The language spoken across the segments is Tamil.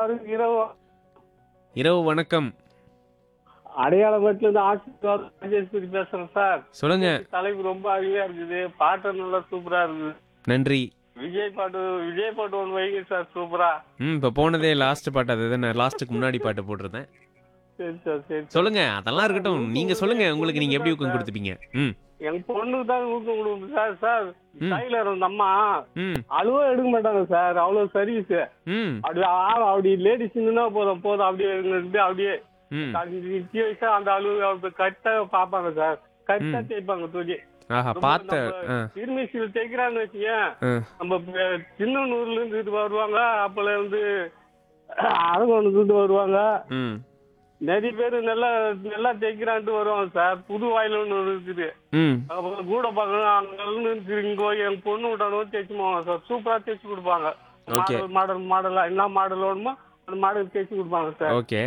எல்லாருக்கும் இரவு இரவு வணக்கம் அடையாளமட்டில இருந்து ஆசீர்வாத் ராஜேஸ்வரி பேசுறேன் சார் சொல்லுங்க தலைப்பு ரொம்ப அருமையா இருக்குது பாட்டு நல்லா சூப்பரா இருக்குது நன்றி விஜய் பாட்டு விஜய் பாட்டு ஒன்று வைங்க சார் சூப்பரா ம் இப்போ போனதே லாஸ்ட் பாட்டு அதுதான் லாஸ்ட்டுக்கு முன்னாடி பாட்டு போட்டிருந்தேன் சரி சார் சரி சொல்லுங்க அதெல்லாம் இருக்கட்டும் நீங்க சொல்லுங்க உங்களுக்கு நீங்க எப்படி ஊக்கம் கொடுத்துப்பீங்க ம் எங்க பொண்ணுக்கு தான் ஊக்கம் கொடுக்கும் சார் சார் ம். டைலர் அந்த அம்மா ம் அழுவ எடுக்க மாட்டாங்க சார் அவ்வளவு சர்வீஸ் ம் அப்படி ஆ- அப்படி லேடிஸ் போதும் போதும் அப்படியே இருந்து அப்படியே ம் நிச்சய வயசா அந்த அழுவு கரெக்டா பாப்பாங்க சார் கரெக்டா தேய்ப்பாங்க தூக்கி ஆஹா பார்த்த ஆ திருமிசியில் தைக்கிறான்னு வச்சுக்கேன் ஆ நம்ம ப- சின்னனூர்ல இருந்து இது வருவாங்க அப்பல இருந்து அரங்கோணத்துல இருந்து வருவாங்க ம் நிறைய பேர் நல்லா நல்லா தைக்கிறான்ட்டு வருவாங்க சார் புது வாயில ஒன்று இருக்குது ம் அப்புறம் கூட பார்க்கணும் அங்க இருந்து இங்க என் பொண்ணு விட்டாலும் தைச்சு போவாங்க சார் சூப்பரா தைச்சு கொடுப்பாங்க Okay. மாடல் மாடல் மாடலா என்ன மாடல் வேணுமோ அந்த மாடல் தைச்சு கொடுப்பாங்க சார் ஓகே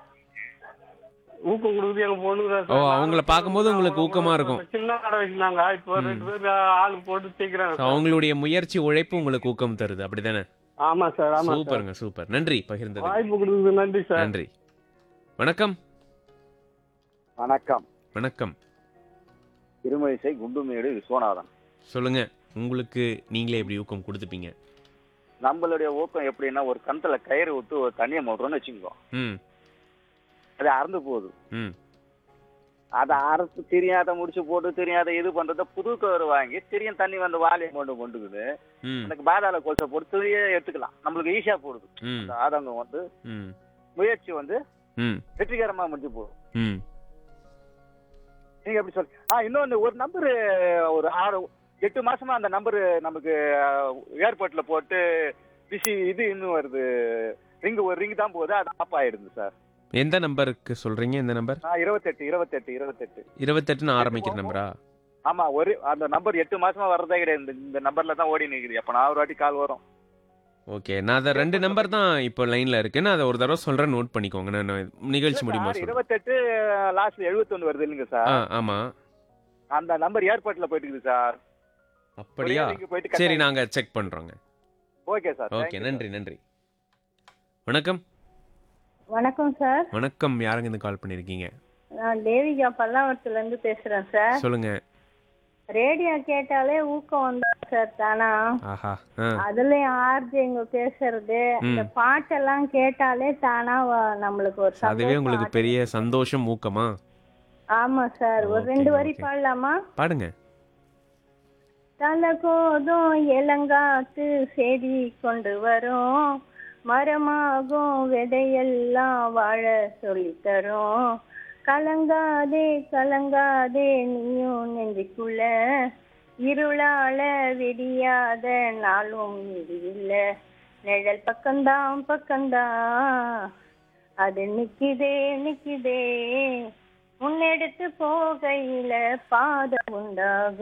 ஊக்கம் கொடுக்குறது எங்க பொண்ணுக்கு தான் ஓ சார். அவங்கள பார்க்கும்போது உங்களுக்கு ஊக்கமா இருக்கும் சின்ன கடை வச்சிருந்தாங்க இப்போ ரெண்டு பேர் ஆளு போட்டு தைக்கிறாங்க So, சார். அவங்களுடைய முயற்சி உழைப்பு உங்களுக்கு ஊக்கம் தருது அப்படிதானே ஆமா சார் ஆமா சார் சூப்பருங்க சூப்பர் நன்றி பகிர்ந்தது வாய்ப்பு கொடுக்குறது நன்றி சார் நன்றி வணக்கம் வணக்கம் வணக்கம் திருமழிசை குண்டுமேடு விஸ்வநாதன் சொல்லுங்க உங்களுக்கு நீங்களே எப்படி ஊக்கம் கொடுத்துப்பீங்க நம்மளுடைய ஊக்கம் எப்படின்னா ஒரு கணத்துல கயிறு விட்டு ஒரு தண்ணியை மூடுறோம்னு வச்சுக்கோ ம் அது அறந்து போகுது ம் அதை அறுத்து தெரியாத முடிச்சு போட்டு தெரியாத இது பண்றத புது கயிறு வாங்கி திரியும் தண்ணி வந்து வாலியை கொண்டு கொண்டுக்குது ம் எனக்கு பாதாள கொலுசை போட்டு துணியே எடுத்துக்கலாம் நம்மளுக்கு ஈஸியா போடுது ம் அந்த ஆதங்கம் வந்து ம் முயற்சி வந்து ம் வெற்றிகரமா முடிஞ்சு போகுது ம் நீங்க எப்படி சொல்லி ஆ இன்னொன்னு ஒரு நம்பர் ஒரு ஆறு எட்டு மாசமா அந்த நம்பர் நமக்கு ஏர்போர்ட்ல போட்டு பிசி இது இன்னும் வருது ரிங் ஒரு ரிங் தான் போகுது அது ஆஃப் ஆயிடுது சார் எந்த நம்பருக்கு சொல்றீங்க எந்த நம்பர் ஆ இருபத்தெட்டு இருபத்தெட்டு இருபத்தெட்டு இருபத்தெட்டுன்னு ஆரம்பிக்கிற நம்பரா ஆமா ஒரு அந்த நம்பர் எட்டு மாசமா வர்றதே கிடையாது இந்த- இந்த நம்பர்ல தான் ஓடி நிக்குது அப்ப நான் ஒரு வாட்டி கால் வரும் ஓகே நான் அதை ரெண்டு நம்பர் தான் இப்போ லைன்ல இருக்கு நான் அதை ஒரு தடவை சொல்றேன் நோட் பண்ணிக்கோங்க நான் நான் நிகழ்ச்சி முடியுமா சொல்றேன் இருபத்தெட்டு லாஸ்ட்ல எழுபத்தொன்னு வருது இல்லைங்க ஆ சார் ஆமா அந்த நம்பர் ஏர்போர்ட்ல போயிட்டு இருக்குது சார் அப்படியா ஒரே ring போயிட்டு சரி நாங்க செக் பண்றோங்க ஓகே சார் ஓகே நன்றி நன்றி வணக்கம் வணக்கம் சார் வணக்கம் யாருங்க இருந்து கால் பண்ணிருக்கீங்க நான் தேவிகா பல்லாவரத்துல இருந்து பேசுறேன் சார் சொல்லுங்க ரேடியோ கேட்டாலே ஊக்கம் வந்தா சார் தானா ஆஹா ஆ அதுலயும் ஆர்ஜிங்க பேசுறது இந்த பாட்டெல்லாம் கேட்டாலே தானா வ- நம்மளுக்கு ஒரு அதுவே சந்தோஷம். உங்களுக்கு பெரிய சந்தோஷம் ஊக்கமா ஆமா சார் ஒரு Okay, ரெண்டு வரி okay. பாடலாமா பாடுங்க தலை கோதும் இளங்காத்து செடி கொண்டு வரும் மரமாகும் விதையெல்லாம் வாழ சொல்லித் தரும் கலங்காதே கலங்காதே நீயும் நெஞ்சுக்குள்ள இருளால விடியாத நாளும் விடியில்ல நிழல் பக்கம்தான் பக்கம்தான் அது நிக்குதே நிக்குதே முன்னெடுத்து போகையில பாதம் உண்டாகும்